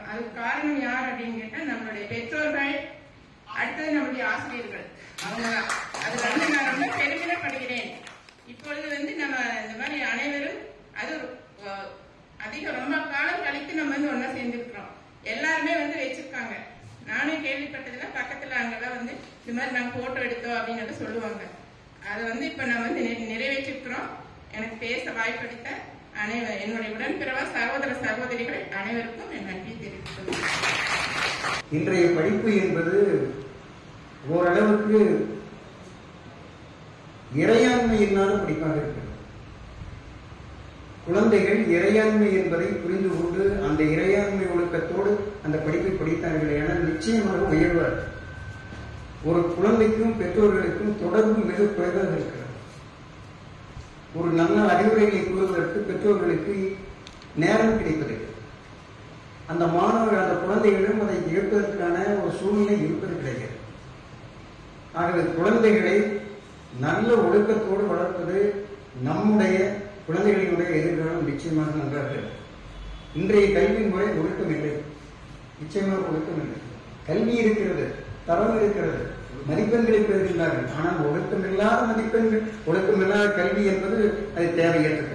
அதுக்கு காரணம் யார் அப்படின்னு கேட்டா நம்மளுடைய பெற்றோர்கள் அடுத்தது நம்முடைய ஆசிரியர்கள் அவங்க அது வந்து நான் ரொம்ப பெருமிதப்படுகிறேன் இப்பொழுது வந்து நம்ம இந்த மாதிரி அனைவரும் அது அஹ், அதிக ரொம்ப காலம் கழித்து நம்ம வந்து ஒண்ணா சேர்ந்துருக்கிறோம் எல்லாருமே வந்து வச்சிருக்காங்க நானே கேள்விப்பட்டதுல பக்கத்துல அங்கெல்லாம் வந்து இந்த மாதிரி நாங்க போட்டோ எடுத்தோம் அப்படின்னு சொல்லுவாங்க அதை வந்து இப்ப நான் வந்து நிறை- நிறைவேற்றிருக்கிறோம் எனக்கு பேச வாய்ப்பளித்த அனைவர் என்னுடைய உடன்பிறவா சகோதர சகோதரிகள் அனைவருக்கும் என் நன்றி தெரிவித்துக் இன்றைய படிப்பு என்பது ஓரளவுக்கு இறையாண்மை இல்லாத படிப்பாக இருக்கிறது குழந்தைகள் இறையாண்மை என்பதை புரிந்து கொண்டு அந்த இறையாண்மை ஒழுக்கத்தோடு அந்த படிப்பை படித்தார்கள் என நிச்சயமாக உயர்வார் ஒரு குழந்தைக்கும் பெற்றோர்களுக்கும் தொடர்பு மிக குறைவாக இருக்கிறது ஒரு நல்ல அறிவுரைகளை கூறுவதற்கு பெற்றோர்களுக்கு நேரம் கிடைப்பதில்லை அந்த மாணவர்கள் அந்த குழந்தைகளும் அதை ஏற்பதற்கான ஒரு சூழ்நிலை இருப்பது கிடையாது ஆகவே குழந்தைகளை நல்ல ஒழுக்கத்தோடு வளர்ப்பது நம்முடைய குழந்தைகளினுடைய எதிர்காலம் நிச்சயமாக நன்றாக இருக்கும். இன்றைய கல்வி முறை ஒழுக்கம் இல்லை நிச்சயமாக ஒழுக்கம் இல்லை கல்வி இருக்கிறது தரம் இருக்கிறது மதிப்பெண்களை பெறுகின்றார்கள் ஆனால் ஒழுக்கம் இல்லாத மதிப்பெண்கள் ஒழுக்கம் இல்லாத கல்வி என்பது அது தேவையற்றது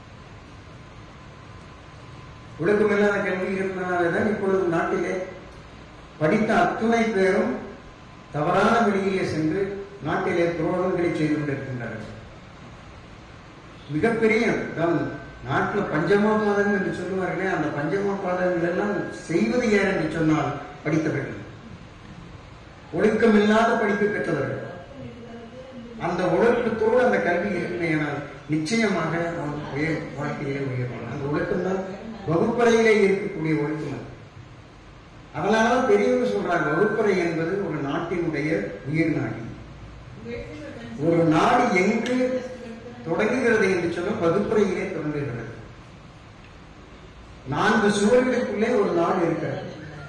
ஒழுக்கமில்லாத கல்வி இருந்தனால்தான் இப்பொழுது நாட்டிலே படித்த அத்துணை பேரும் தவறான வழியிலே சென்று நாட்டிலே துரோகங்களை செய்து கொண்டிருக்கின்றார்கள் மிகப்பெரிய அதாவது நாட்டில் பஞ்சமா பாதகம் என்று சொல்லுவார்களே அந்த பஞ்சமா பாதகங்கள் எல்லாம் செய்வது யார் என்று சொன்னால் படித்தவர்கள் ஒழுக்கமில்லாத படிப்பு பெற்றவர்கள் அந்த ஒழுக்கத்தோடு அந்த கல்வி இருக்குமேயானால் நிச்சயமாக அவன் உயர் வாழ்க்கையிலே உயர்வான் அந்த ஒழுக்கம்தான் வகுப்பறையிலே இருக்கக்கூடிய ஒழுக்கம் அது. அதனாலதான் பெரியவங்க சொல்றாங்க வகுப்பறை என்பது ஒரு நாட்டினுடைய உயிர் நாடி ஒரு நாடு எங்கு தொடங்குகிறது என்று சொன்ன வகுப்பறையிலே தொடங்குகிறது நான்கு சுவர்களுக்குள்ளே ஒரு நாடு இருக்கிறது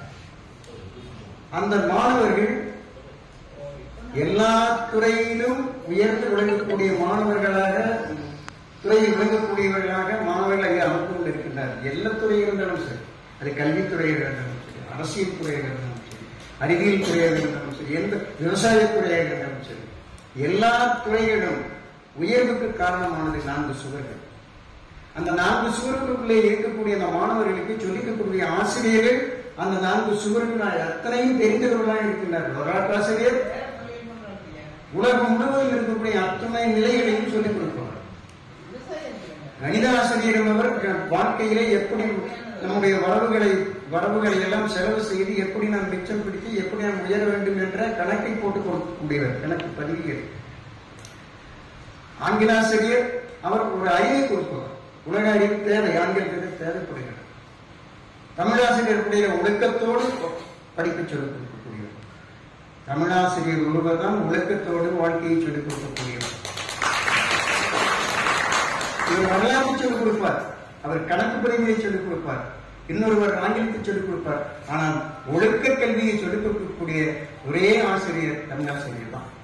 அந்த மாணவர்கள் எல்லா துறையிலும் உயர்ந்து விளங்கக்கூடிய மாணவர்களாக துறையில் விளங்கக்கூடியவர்களாக மாணவர்கள் அங்கே அமைத்துக் கொண்டிருக்கின்றார்கள் எல்லா துறையில் இருந்தாலும் சரி அது கல்வித்துறையாக இருந்தாலும் சரி அரசியல் துறையாக இருந்தாலும் சரி அறிவியல் துறையாக இருந்தாலும் சரி எந்த விவசாயத் துறையாக இருந்தாலும் சரி எல்லா துறைகளிலும் உயர்வுக்கு காரணமானது நான்கு சுவர்கள் அந்த நான்கு சுவர்களுக்குள்ளே இருக்கக்கூடிய அந்த மாணவர்களுக்கு சொல்லிக்கக்கூடிய ஆசிரியர்கள் அந்த நான்கு சுவர்கள் அத்தனையும் தெரிந்தவர்களாக இருக்கின்றார்கள் வரலாற்று ஆசிரியர் உலகம் முழுவதும் இருக்கக்கூடிய அத்தனை நிலைகளையும் சொல்லிக் கொடுப்பார் கணித ஆசிரியர் அவர் வாழ்க்கையிலே எப்படி நம்முடைய வரவுகளை வரவுகளை எல்லாம் செலவு செய்து எப்படி நாம் மிச்சம் பிடித்து எப்படி நாம் உயர வேண்டும் என்ற கணக்கை போட்டு கொடுக்கக்கூடியவர் கணக்கு பதிவுகள் ஆங்கிலாசிரியர் அவர் ஒரு அறிவை கொடுப்பவர் உலக அறிவு தேவை ஆங்கிலத்திற்கு தேவைப்படுகிறது தமிழாசிரியருடைய ஒழுக்கத்தோடு படிப்பு சொல்லிக் கொடுக்கக்கூடியவர் தமிழாசிரியர் ஒருவர் தான் ஒழுக்கத்தோடு வாழ்க்கையை சொல்லிக் கொடுக்கக்கூடியவர் இவர் வரலாற்று சொல்லிக் கொடுப்பார் அவர் கணக்கு பதிவியை சொல்லிக் கொடுப்பார் இன்னொருவர் ஆங்கிலத்தை சொல்லிக் கொடுப்பார் ஆனால் ஒழுக்க கல்வியை சொல்லிக் கொடுக்கக்கூடிய ஒரே ஆசிரியர் தமிழாசிரியர் தான்